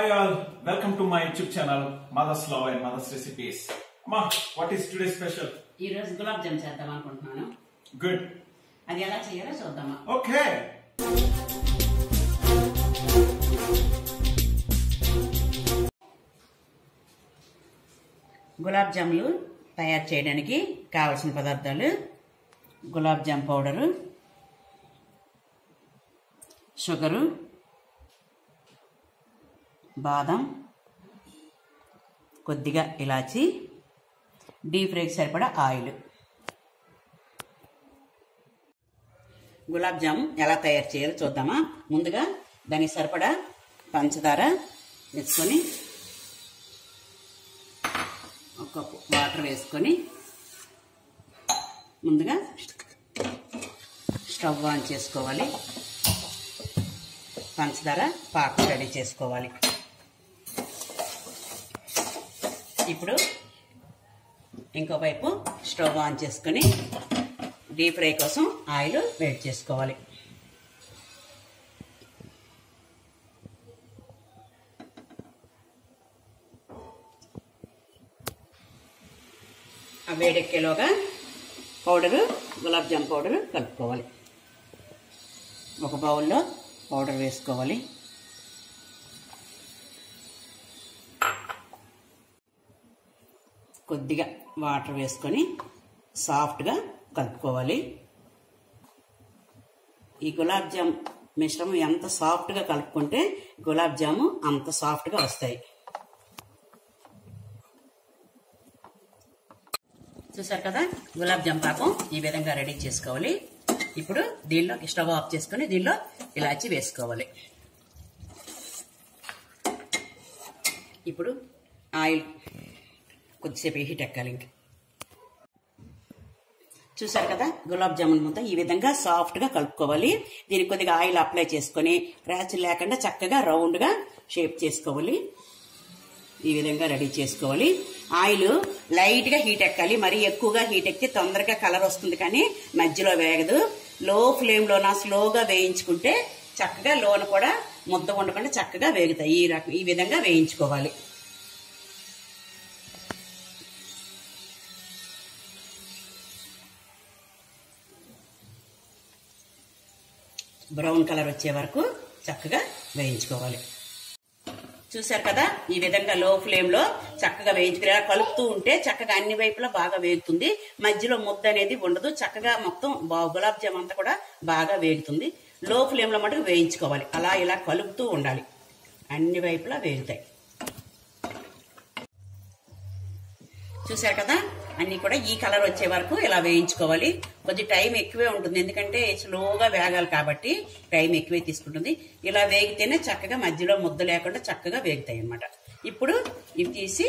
Hi all, welcome to my YouTube channel Mother's Love and Mother's Recipes. Ma, what is today's special? ఈ రోజు gulab jam చేద్దాం అనుకుంటున్నాను Good. అది ఎలా చేయాలో చూద్దామా Okay. గులాబ్ జాములు తయారు చేయడానికి కావలసిన పదార్థాలు గులాబ్ జామ్ పౌడరు షుగరు బాదం కొద్దిగా ఇలాచి డీప్ ఫ్రైకి సరిపడా ఆయిల్ గులాబ్ జామ్ ఎలా తయారు చేయాలో చూద్దామా ముందుగా దానికి సరిపడా పంచదార వేసుకొని ఒక కప్పు వాటర్ వేసుకొని ముందుగా స్టవ్ ఆన్ చేసుకోవాలి పంచదార పాకు రెడీ చేసుకోవాలి ఇప్పుడు ఇంకో వైపు స్టవ్ ఆన్ చేసుకొని డీప్ ఫ్రై కోసం ఆయిల్ వేడి చేసుకోవాలి ఆ వేడెక్కేలోగా పౌడరు గులాబ్ జామ్ పౌడరు కలుపుకోవాలి ఒక బౌల్లో పౌడర్ వేసుకోవాలి కొద్దిగా వాటర్ వేసుకొని సాఫ్ట్గా కలుపుకోవాలి ఈ గులాబ్ జామ్ మిశ్రమం ఎంత సాఫ్ట్గా కలుపుకుంటే గులాబ్ జాము అంత సాఫ్ట్గా వస్తాయి చూసారు కదా గులాబ్ జామ్ పాకం ఈ విధంగా రెడీ చేసుకోవాలి ఇప్పుడు దీనిలో స్టవ్ ఆఫ్ చేసుకొని దీనిలో ఇలాచి వేసుకోవాలి ఇప్పుడు ఆయిల్ కొద్దిసేపు హీట్ ఎక్కాలి ఇంక చూసారు కదా గులాబ్ జామున్ ముద్ద ఈ విధంగా సాఫ్ట్ గా కలుపుకోవాలి దీనికి కొద్దిగా ఆయిల్ అప్లై చేసుకొని క్రాచ్ లేకుండా చక్కగా రౌండ్ గా షేప్ చేసుకోవాలి ఈ విధంగా రెడీ చేసుకోవాలి ఆయిల్ లైట్ గా హీట్ ఎక్కాలి మరీ ఎక్కువగా హీట్ ఎక్కితే తొందరగా కలర్ వస్తుంది కానీ మధ్యలో వేగదు లో ఫ్లేమ్ లోన స్లోగా వేయించుకుంటే చక్కగా లోన కూడా ముద్ద ఉండకుండా చక్కగా వేగుతాయి ఈ రకం ఈ విధంగా వేయించుకోవాలి బ్రౌన్ కలర్ వచ్చే వరకు చక్కగా వేయించుకోవాలి చూశారు కదా ఈ విధంగా లో ఫ్లేమ్ లో చక్కగా వేయించుకుని ఇలా కలుపుతూ ఉంటే చక్కగా అన్ని వైపులా బాగా వేగుతుంది మధ్యలో ముద్ద అనేది ఉండదు చక్కగా మొత్తం బా- గులాబ్ జామ్ అంతా కూడా బాగా వేగుతుంది లో ఫ్లేమ్ లో మటుకు వేయించుకోవాలి అలా ఇలా కలుపుతూ ఉండాలి అన్ని వైపులా వేగుతాయి చూశారు కదా అన్ని కూడా ఈ కలర్ వచ్చే వరకు ఇలా వేయించుకోవాలి కొద్ది టైం ఎక్కువే ఉంటుంది ఎందుకంటే స్లోగా వేగాలి కాబట్టి టైం ఎక్కువే తీసుకుంటుంది ఇలా వేగితేనే చక్కగా మధ్యలో ముద్ద లేకుండా చక్కగా వేగుతాయి అన్నమాట ఇప్పుడు ఇవి తీసి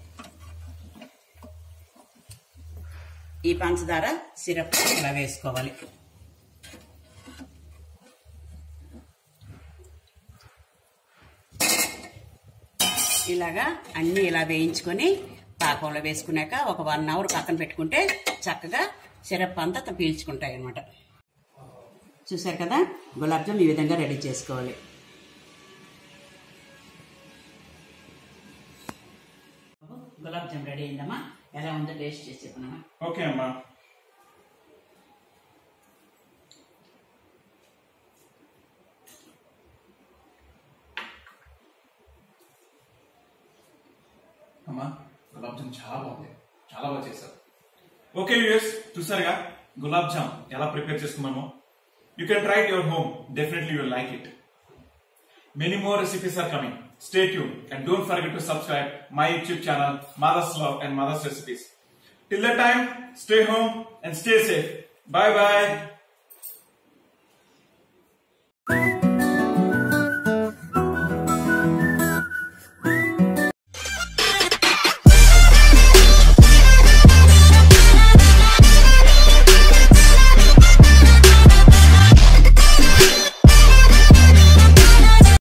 ఈ పంచదార సిరప్ ఇలా వేసుకోవాలి ఇలాగా అన్ని ఇలా వేయించుకొని పాకంలో వేసుకున్నాక ఒక వన్ అవర్ పక్కన పెట్టుకుంటే చక్కగా సిరప్ అంతా పీల్చుకుంటాయి అనమాట చూసారు కదా గులాబ్ జామ్ ఈ విధంగా రెడీ చేసుకోవాలి గులాబ్ జామ్ రెడీ అయిందమ్మా ఎలా ఉందో టేస్ట్ చేసి చెప్పనమ్మా Okay, Amma. అమ్మా గులాబ్ జామ్ చాలా బాగుంది చాలా బాగా చేశారు ఓకే యూఎస్ చూసారుగా గులాబ్ జామ్ ఎలా ప్రిపేర్ చేసుకున్నామో you can try it your home definitely you like it Many more recipes are coming. Stay tuned and don't forget to subscribe my YouTube channel Mother's Love and Mother's Recipes. Till that time, stay home and stay safe. Bye bye.